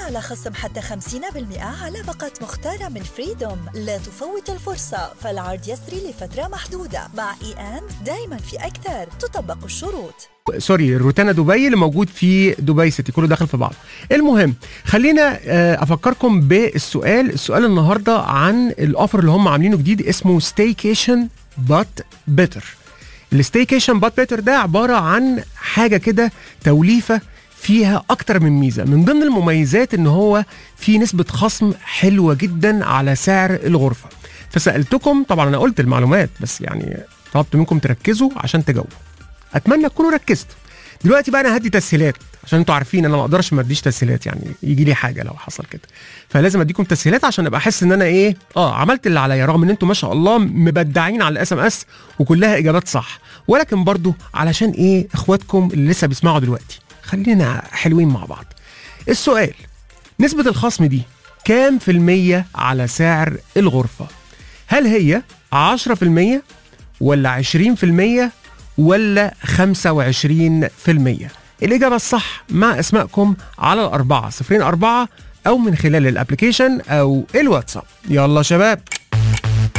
على خصم حتى 50% على باقة مختارة من فريدوم لا تفوت الفرصة فالعرض يسري لفترة محدودة مع اي ان دايما في أكثر تطبق الشروط سوري روتانا دبي اللي موجود في دبي سيتي كله داخل في بعض المهم خلينا آه، افكركم بالسؤال السؤال النهارده عن الاوفر اللي هم عاملينه جديد اسمه ستيكيشن بات بيتر الستيكيشن بات بيتر ده عباره عن حاجه كده توليفه فيها اكتر من ميزه من ضمن المميزات ان هو في نسبه خصم حلوه جدا على سعر الغرفه فسالتكم طبعا انا قلت المعلومات بس يعني طلبت منكم تركزوا عشان تجاوبوا اتمنى تكونوا ركزتوا دلوقتي بقى انا هدي تسهيلات عشان انتوا عارفين انا ما اقدرش ما اديش تسهيلات يعني يجي لي حاجه لو حصل كده فلازم اديكم تسهيلات عشان ابقى احس ان انا ايه اه عملت اللي عليا رغم ان انتوا ما شاء الله مبدعين على الاس ام اس وكلها اجابات صح ولكن برضو علشان ايه اخواتكم اللي لسه بيسمعوا دلوقتي خلينا حلوين مع بعض السؤال نسبة الخصم دي كام في المية على سعر الغرفة هل هي 10% ولا 20% ولا 25% الإجابة الصح مع أسمائكم على الأربعة صفرين أربعة أو من خلال الأبليكيشن أو الواتساب يلا شباب